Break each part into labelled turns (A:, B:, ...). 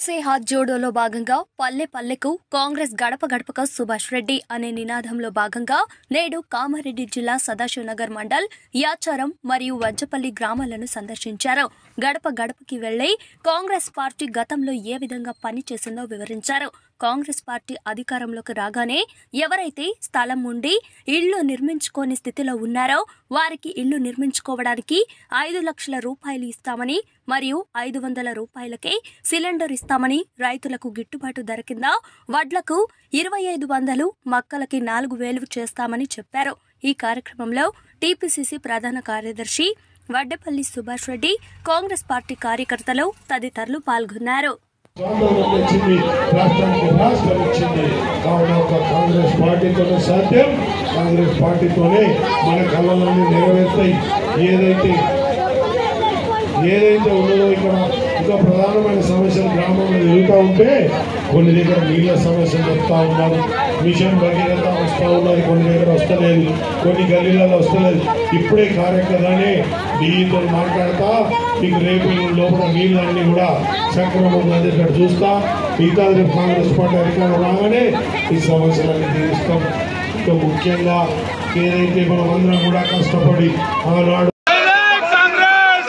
A: సబ్సే హాత్ జోడోలో భాగంగా పల్లె పల్లెకు కాంగ్రెస్ గడప గడపక సుభాష్ రెడ్డి అనే నినాదంలో భాగంగా నేడు కామారెడ్డి జిల్లా సదాశివనగర్ మండల్ యాచారం మరియు వజ్జపల్లి గ్రామాలను సందర్శించారు గడప గడపకి వెళ్లి కాంగ్రెస్ పార్టీ గతంలో ఏ విధంగా పనిచేసిందో వివరించారు కాంగ్రెస్ పార్టీ అధికారంలోకి రాగానే ఎవరైతే స్థలం ఉండి ఇళ్లు నిర్మించుకోని స్థితిలో ఉన్నారో వారికి ఇళ్లు నిర్మించుకోవడానికి ఐదు లక్షల రూపాయలు ఇస్తామని మరియు ఐదు వందల రూపాయలకే సిలిండర్ ఇస్తామని రైతులకు గిట్టుబాటు ధర కింద వడ్లకు ఇరవై ఐదు వందలు మక్కలకి నాలుగు వేలు చేస్తామని చెప్పారు ఈ కార్యక్రమంలో టీపీసీసీ ప్రధాన కార్యదర్శి వడ్డెపల్లి సుభాష్ రెడ్డి కాంగ్రెస్ పార్టీ కార్యకర్తలు తదితరులు పాల్గొన్నారు
B: స్వాతంత్రం వచ్చింది రాష్ట్రానికి రాష్ట్రం వచ్చింది కావున ఒక కాంగ్రెస్ పార్టీతోనే సాధ్యం కాంగ్రెస్ పార్టీతోనే మన కళలన్నీ నెరవేరుతాయి ఏదైతే ఏదైతే ఉన్నదో ఇక్కడ ఇంకా ప్రధానమైన సమస్యలు గ్రామంలో ఎదుగుతూ ఉంటే కొన్ని దగ్గర నీళ్ళ సమస్యలు చెప్తా ఉన్నారు మిషన్ భగీరథ వస్తూ ఉన్నది కొన్ని దగ్గర వస్తలేదు కొన్ని గల్లీలలో వస్తలేదు ఇప్పుడే కార్యక్రమాన్ని నీతో మాట్లాడతా మీకు రేపు లోపల నీళ్ళన్నీ కూడా సక్రమంగా ఇక్కడ చూస్తా మిగతా రేపు కాంగ్రెస్ పార్టీ అధికారం రాగానే ఈ సమస్యలన్నీ తీరుస్తాం ఇంకా ముఖ్యంగా ఏదైతే మనం అందరం కూడా కష్టపడి ఆనాడు
C: కాంగ్రెస్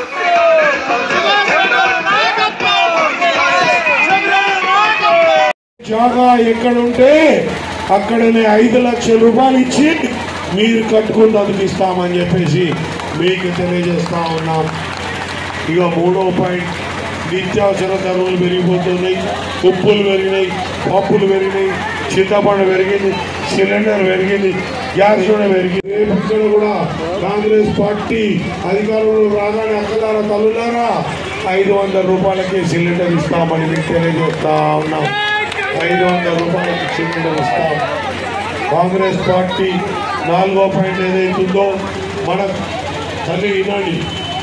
B: జాగా ఎక్కడుంటే అక్కడనే ఐదు లక్షల రూపాయలు ఇచ్చి మీరు కట్టుకున్నందుకు ఇస్తామని చెప్పేసి మీకు తెలియజేస్తా ఉన్నాం ఇక మూడో పాయింట్ నిత్యావసర ధరలు పెరిగిపోతున్నాయి ఉప్పులు పెరిగినాయి పప్పులు పెరిగినాయి చింతపండు పెరిగింది సిలిండర్ పెరిగింది గ్యాస్ కూడా పెరిగింది రేపు ఇక్కడ కూడా కాంగ్రెస్ పార్టీ అధికారంలో రాగానే అక్కదార తల్లులారా ఐదు వందల రూపాయలకే సిలిండర్ ఇస్తామని మీకు తెలియజేస్తా ఉన్నాం ఐదు వందల రూపాయలకి సిలిండర్ ఇస్తాం కాంగ్రెస్ పార్టీ నాలుగో పాయింట్ ఏదైతుందో మన తల్లి వినాలి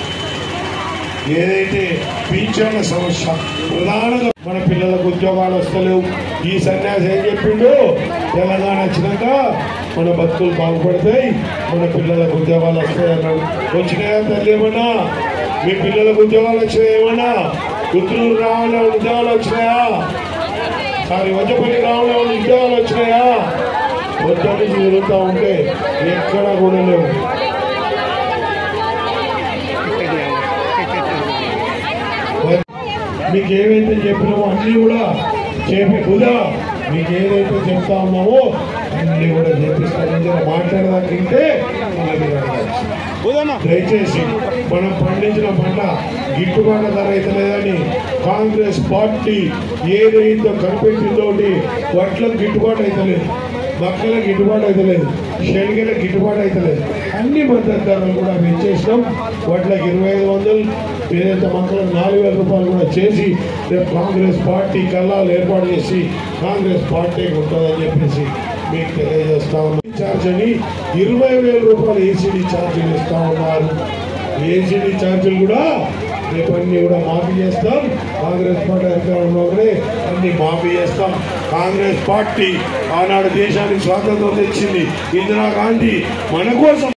B: ఏదైతే పింఛన్ల సమస్య ప్రధానంగా మన పిల్లలకు ఉద్యోగాలు వస్తలేవు ఈ సన్యాసి ఏం చెప్పిండు తెలంగాణ వచ్చినాక మన బతుకులు బాగుపడతాయి మన పిల్లలకు ఉద్యోగాలు వస్తాయి అన్నాడు వచ్చినాయా తల్లి ఏమన్నా మీ పిల్లలకు ఉద్యోగాలు వచ్చినాయా ఏమన్నా ఉత్తూరు రావాల ఉద్యోగాలు వచ్చినాయా సారీ వజ్రపల్లి రావడం ఉద్యోగాలు వచ్చినాయా వద్దటి తిరుగుతూ ఉంటే ఎక్కడ కూడా లేవు మీకు ఏవైతే చెప్పినామో అన్నీ కూడా చేపి కూడా మీకు ఏదైతే చెప్తా ఉన్నామో అన్నీ కూడా చేపిస్తామని చెప్పి మాట్లాడదాకంటే మళ్ళీ మీరు అడగచ్చు. దయచేసి మనం పండించిన పంట గిట్టుబాటు ధర అయితే లేదని కాంగ్రెస్ పార్టీ ఏదైతే కనిపెట్టిందో వడ్లకు గిట్టుబాటు అయితే లేదు మక్కలకు గిట్టుబాటు అయితే లేదు శనగలకు గిట్టుబాటు అయితే లేదు అన్ని మద్దతు ధరలు కూడా పెంచేసినాం వడ్లకు ఇరవై ఐదు వందలు ఏదైతే మక్కలకు నాలుగు వేల రూపాయలు కూడా చేసి రేపు కాంగ్రెస్ పార్టీ కల్లాలు ఏర్పాటు చేసి కాంగ్రెస్ పార్టీ ఉంటుందని చెప్పేసి మీకు తెలియజేస్తా ఉన్నాం ఛార్జ్ అని ఇరవై వేల రూపాయలు ఏసీడీ ఛార్జీలు ఇస్తా ఉన్నారు ఏసీడీ ఛార్జీలు కూడా రేపు అన్ని కూడా మాఫీ చేస్తాం కాంగ్రెస్ పార్టీ అధికారంలోనే అన్ని మాఫీ చేస్తాం కాంగ్రెస్ పార్టీ ఆనాడు దేశానికి స్వాతంత్రం తెచ్చింది ఇందిరాగాంధీ మన కోసం